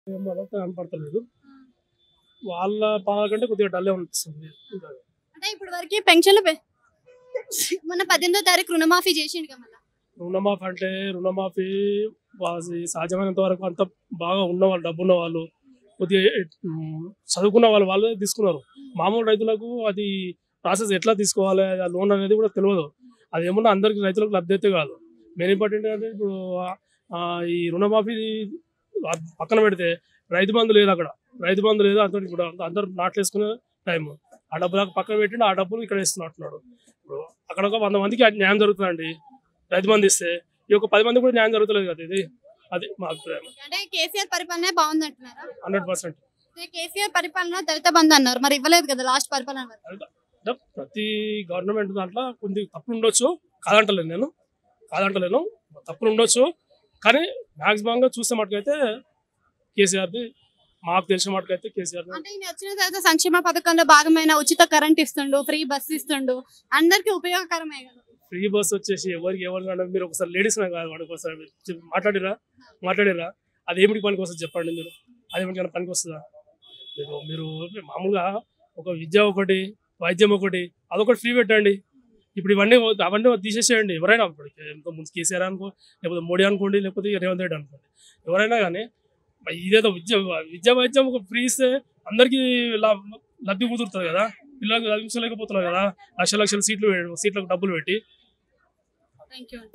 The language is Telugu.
ఏం వాళ్ళకి కనపడతలేదు వాళ్ళ పాలన కంటే కొద్దిగా డల్లే అనిపిస్తుంది ఇంకా అంటే ఇప్పుడు వరకు పెన్షన్లు పె- మొన్న పద్దెనిమిదో తారీఖు రుణమాఫీ చేసిండు కదా మళ్ళా. రుణమాఫీ అంటే రుణమాఫీ వాళ్ళ సాధ్యమైనంత వరకు అంత బాగా ఉన్న వాళ్ళు డబ్బు ఉన్న వాళ్ళు కొద్దిగా ఉమ్, చదువుకున్న వాళ్ళు వాళ్ళే తీసుకున్నారు మామూలు రైతులకు అది ప్రాసెస్ ఎట్లా తీసుకోవాలి ఆ లోన్ అనేది కూడా తెలియదు అది ఏమన్నా అందరికి రైతులకు లబ్ధి అయితే కాదు మెయిన్ ఇంపార్టెంట్ అంటే ఇప్పుడు ఆ, ఈ రుణమాఫీ ఆ పక్కన పెడితే రైతు బంధు లేదు అక్కడ రైతు బంధు లేదు అందరు ఇప్పుడు అందరు నాట్లేసుకునే టైం ఆ డబ్బులు పక్కన పెట్టిండు ఆ డబ్బులు ఇక్కడ ఇస్తున్నట్టున్నాడు ఇప్పుడు అక్కడ ఒక వంద మందికి న్యాయం జరుగుతుందండి రైతు బంధు ఇస్తే ఈ ఒక పది మంది కూడా న్యాయం జరుగుతలేదు కదా ఇది అది మా అభిప్రాయం అంటే కేసీఆర్ పరిపాలన బాగుంది అంటున్నారా హండ్రెడ్ పర్సెంట్ అంటే కేసీఆర్ పరిపాలన దళిత బంధు అన్నారు మరి ఇవ్వలేదు కదా లాస్ట్ పరిపాలన వరకు. అంటే ప్రతి గవర్నమెంట్ దాంట్లో కొన్ని తప్పులు ఉండొచ్చు కాదంటలేను నేను కాదంటలేను తప్పులు ఉండొచ్చు కానీ మ్యాక్సిమంగా చూసే మటుకైతే కేసీఆర్ది మాకు తెలిసిన మటుకైతే కేసీఆర్ అంటే ఈయన వచ్చిన తర్వాత సంక్షేమ పథకంలో భాగమైన ఉచిత కరెంట్ ఇస్తుండు ఫ్రీ బస్ ఇస్తుండు అందరికి ఉపయోగకరమే కదా ఫ్రీ బస్ వచ్చేసి ఎవరికి ఎవరు అంటే మీరు ఒకసారి లేడీస్ కాదు వాడికి ఒకసారి చెప్పి- మాట్లాడిరా మాట్లాడిరా అది ఏమిటి పనికి వస్తుంది చెప్పండి మీరు అది ఏమిటి పనికి వస్తుందా మీరు మీరు మామూలుగా ఒక విద్య ఒకటి వైద్యం ఒకటి అదొకటి ఫ్రీ పెట్టండి ఇప్పుడు ఇవన్నీ అవన్నీ తీసేసేయండి ఎవరైనా ఇప్పుడు ఎంతో ముందు కేసీఆర్ అనుకో లేకపోతే మోడీ అనుకోండి లేకపోతే రేవంత్ రెడ్డి అనుకోండి ఎవరైనా కానీ మరి ఇదేదో విద్య విద్య వైద్యం ఒక ఫ్రీ ఇస్తే అందరికీ లా- లబ్ధి కుదురుతుంది కదా పిల్లలకు చదివించలేకపోతున్నారు కదా లక్ష లక్షల సీట్లు పె- సీట్లకు డబ్బులు పెట్టి థ్యాంక్ యూ